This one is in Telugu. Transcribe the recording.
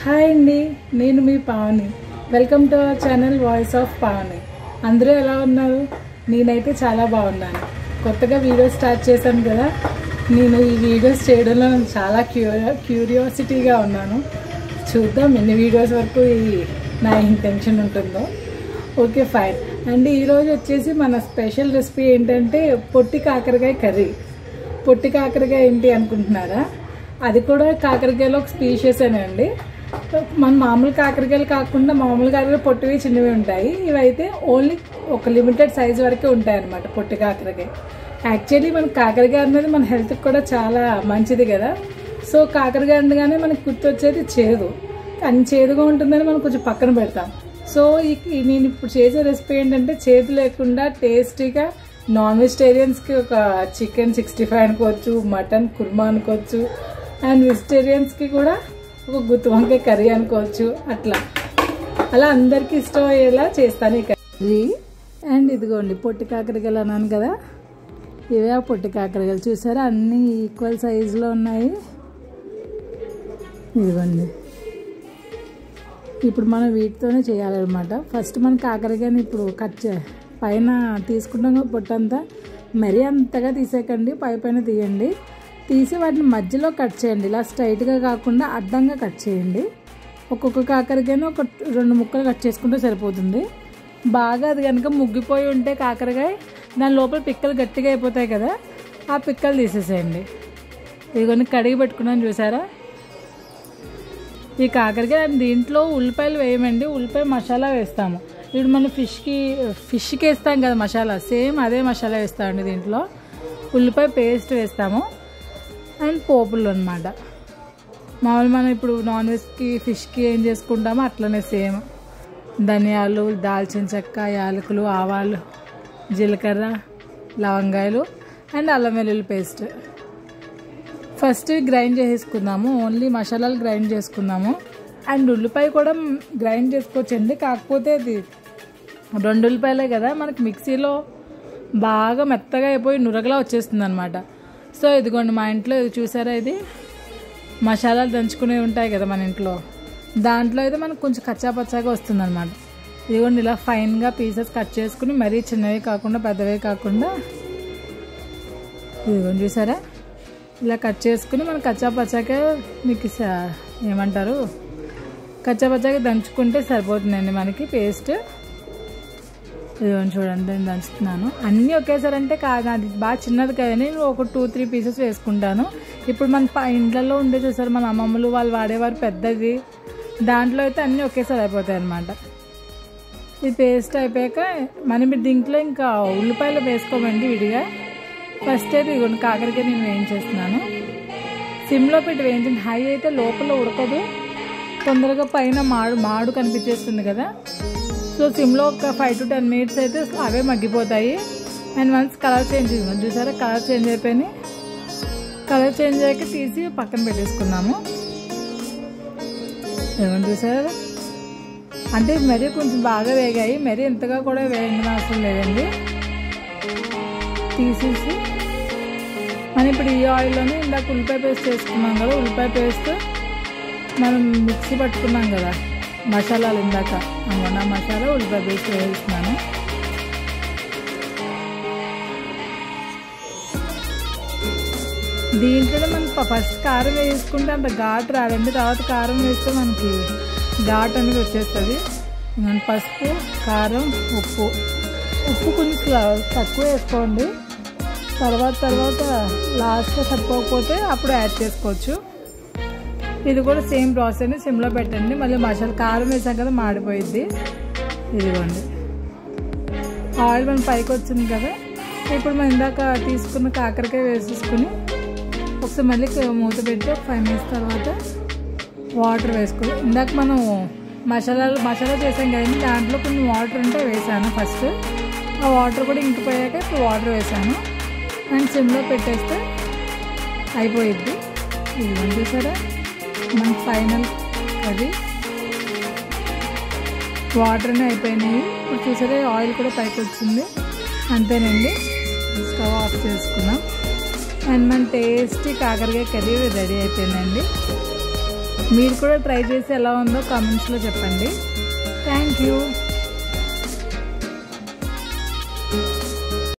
హాయ్ అండి నేను మీ Pavani welcome to our channel voice of Pavani అందరూ ఎలా ఉన్నారు నేనైతే చాలా బాగున్నాను కొత్తగా వీడియో స్టార్ట్ చేశాను కదా నేను ఈ వీడియోస్ చేయడంలో నాకు చాలా క్యూరియో క్యూరియాసిటీగా ఉన్నాను చూద్దాం ఎన్ని వీడియోస్ వరకు ఈ నా ఇంటెన్షన్ ఉంటుందో ఓకే ఫైన్ అండ్ ఈరోజు వచ్చేసి మన స్పెషల్ రెసిపీ ఏంటంటే పొట్టి కాకరకాయ కర్రీ పొట్టి కాకరకాయ ఏంటి అనుకుంటున్నారా అది కూడా కాకరకాయలో ఒక స్పీషియస్ అండి మన మామూలు కాకరకాయలు కాకుండా మామూలు కాకరకాయ పొట్టివి చిన్నవి ఉంటాయి ఇవైతే ఓన్లీ ఒక లిమిటెడ్ సైజ్ వరకే ఉంటాయి అన్నమాట పొట్టి కాకరకాయ యాక్చువల్లీ మన కాకరకాయ అనేది మన హెల్త్కి కూడా చాలా మంచిది కదా సో కాకరకాయ అనగానే మనకు గుర్తొచ్చేది చేదు కానీ చేదుగా ఉంటుందని మనం కొంచెం పక్కన పెడతాం సో ఈ ఈ- నేను ఇప్పుడు చేసే రెసిపీ ఏంటంటే చేదు లేకుండా టేస్టీగా నాన్ వెజిటేరియన్స్కి ఒక చికెన్ సిక్స్టీ ఫైవ్ అనుకోవచ్చు మటన్ కుర్మా అనుకోవచ్చు అండ్ వెజిటేరియన్స్కి కూడా ఒక గుత్తి వంకాయ కర్రీ అనుకోవచ్చు అట్లా అలా అందరికీ ఇష్టం అయ్యేలా చేస్తాను ఈ కర్రీ అండ్ ఇదిగోండి పొట్టి కాకరకాయలు అన్నాను కదా ఇవే ఆ పొట్టి కాకరకాయలు చూసారా అన్నీ ఈక్వల్ సైజులో ఉన్నాయి ఇదిగోండి ఇప్పుడు మనం వీటితోనే చేయాలన్నమాట ఫస్ట్ మనం కాకరకాయని ఇప్పుడు కట్ చే పైన తీసుకుంటాం కదా పొట్టంతా మరీ అంతగా తీసేయకండి పై పైన తీయండి తీసి వాటిని మధ్యలో కట్ చేయండి ఇలా స్ట్రైట్గా కాకుండా అడ్డంగా కట్ చేయండి ఒక్కొక్క కాకరకాయని ఒక రెండు ముక్కలు కట్ చేసుకుంటే సరిపోతుంది బాగా అది కనుక ముగ్గిపోయి ఉంటే కాకరకాయ దాని లోపల పిక్కలు గట్టిగా అయిపోతాయి కదా ఆ పిక్కలు తీసేసేయండి ఇదిగోని కడిగి పెట్టుకున్నాను చూసారా ఈ కాకరకాయ దీంట్లో ఉల్లిపాయలు వేయమండి ఉల్లిపాయ మసాలా వేస్తాము ఇప్పుడు మనం ఫిష్కి ఫిష్కి వేస్తాం కదా మసాలా సేమ్ అదే మసాలా వేస్తామండి దీంట్లో ఉల్లిపాయ పేస్ట్ వేస్తాము అండ్ పోపులు అనమాట మామూలు మనం ఇప్పుడు నాన్ వెజ్కి ఫిష్కి ఏం చేసుకుంటామో అట్లనే సేమ్ ధనియాలు దాల్చిన చెక్క యాలకులు ఆవాలు జీలకర్ర లవంగాయలు అండ్ అల్లం వెల్లుల్లి పేస్ట్ ఫస్ట్ గ్రైండ్ చేసుకుందాము ఓన్లీ మసాలాలు గ్రైండ్ చేసుకుందాము అండ్ ఉల్లిపాయ కూడా గ్రైండ్ చేసుకోవచ్చండి కాకపోతే అది రెండు ఉల్లిపాయలే కదా మనకి మిక్సీలో బాగా మెత్తగా అయిపోయి నురగలా వచ్చేస్తుంది అనమాట సో ఇదిగోండి మా ఇంట్లో ఇది చూసారా ఇది మసాలాలు దంచుకునేవి ఉంటాయి కదా మన ఇంట్లో దాంట్లో అయితే మనకు కొంచెం కచ్చా పచ్చాగా వస్తుంది అనమాట ఇదిగోండి ఇలా ఫైన్గా పీసెస్ కట్ చేసుకుని మరీ చిన్నవి కాకుండా పెద్దవి కాకుండా ఇదిగోండి చూసారా ఇలా కట్ చేసుకుని మనం కచ్చా పచ్చాక మీకు స- ఏమంటారు కచ్చా పచ్చాక దంచుకుంటే సరిపోతుందండి మనకి పేస్ట్ ఇదిగోండి చూడండి నేను దంచుతున్నాను అన్నీ ఒకేసారి అంటే కాదు అది బాగా చిన్నది కదండి నేను ఒక టూ త్రీ పీసెస్ వేసుకుంటాను ఇప్పుడు మన ప- ఇండ్లలో ఉండే చూసారు మన అమ్మమ్మలు వాళ్ళు వాడేవారు పెద్దది దాంట్లో అయితే అన్నీ ఒకేసారి అయిపోతాయి అన్నమాట ఇది పేస్ట్ అయిపోయాక మనం ఇప్పుడు దీంట్లో ఇంకా ఉల్లిపాయలు వేసుకోమండి విడిగా ఫస్ట్ అయితే ఇదిగోండి కాకరకాయ నేను వేయించేస్తున్నాను సిమ్లో పెట్టి వేయించండి హై అయితే లోపల ఉడకదు తొందరగా పైన మాడు మాడు కనిపించేస్తుంది కదా సో సిమ్లో ఒక ఫైవ్ టు టెన్ మినిట్స్ అయితే అవే మగ్గిపోతాయి అండ్ వన్స్ కలర్ చేంజ్ ఇవ్వండి చూసారా కలర్ చేంజ్ అయిపోయినాయి కలర్ చేంజ్ అయ్యాక తీసి పక్కన పెట్టేసుకున్నాము ఏమని చూసారా అంటే మరీ కొంచెం బాగా వేగాయి మరీ ఎంతగా కూడా వేయడం అవసరం లేదండి తీసేసి మనం ఇప్పుడు ఈ ఆయిల్లోనే ఇందాక ఉల్లిపాయ పేస్ట్ చేసుకున్నాం కదా ఉల్లిపాయ పేస్ట్ మనం మిక్సీ పట్టుకున్నాం కదా మసాలాలు ఇందాక అందువల్ల ఆ మసాలా ఉల్లిపాయ పేస్ట్ వేస్తున్నాను దీంట్లో మనం ఫస్ట్ కారం వేసుకుంటే అంత ఘాటు రాదండి తర్వాత కారం వేస్తే మనకి ఘాట్ అనేది వచ్చేస్తుంది మనం పసుపు కారం ఉప్పు ఉప్పు కొంచెం తక్కువ వేసుకోండి తర్వాత తర్వాత లాస్ట్లో సరిపోకపోతే అప్పుడు యాడ్ చేసుకోవచ్చు ఇది కూడా సేమ్ ప్రాసెస్ అండి సిమ్లో పెట్టండి మళ్ళీ మసాలా కారం వేసాం కదా మాడిపోయిద్ది ఇదిగోండి ఆయిల్ మన పైకి వచ్చింది కదా ఇప్పుడు మనం ఇందాక తీసుకున్న కాకరకాయ వేసేసుకుని ఒకసారి మళ్ళీ మూత పెట్టి ఒక ఫైవ్ మినిట్స్ తర్వాత వాటర్ వేసుకోవాలి ఇందాక మనం మసాలాలు మసాలా చేసాం కదండి దాంట్లో కొన్ని వాటర్ ఉంటే వేసాను ఫస్ట్ ఆ వాటర్ కూడా ఇంకిపోయాక ఇప్పుడు వాటర్ వేసాను అండ్ సిమ్లో పెట్టేస్తే అయిపోయిద్ది ఇది చూసారా మన ఫైనల్ అది వాటర్నే అయిపోయినాయి ఇప్పుడు చూసారా ఆయిల్ కూడా పైకి వచ్చింది అంతేనండి స్టవ్ ఆఫ్ చేసుకున్నాం అండ్ మన టేస్టీ కాకరకాయ కర్రీ రెడీ అయిపోయిందండి మీరు కూడా ట్రై చేసి ఎలా ఉందో కామెంట్స్లో చెప్పండి థ్యాంక్ యూ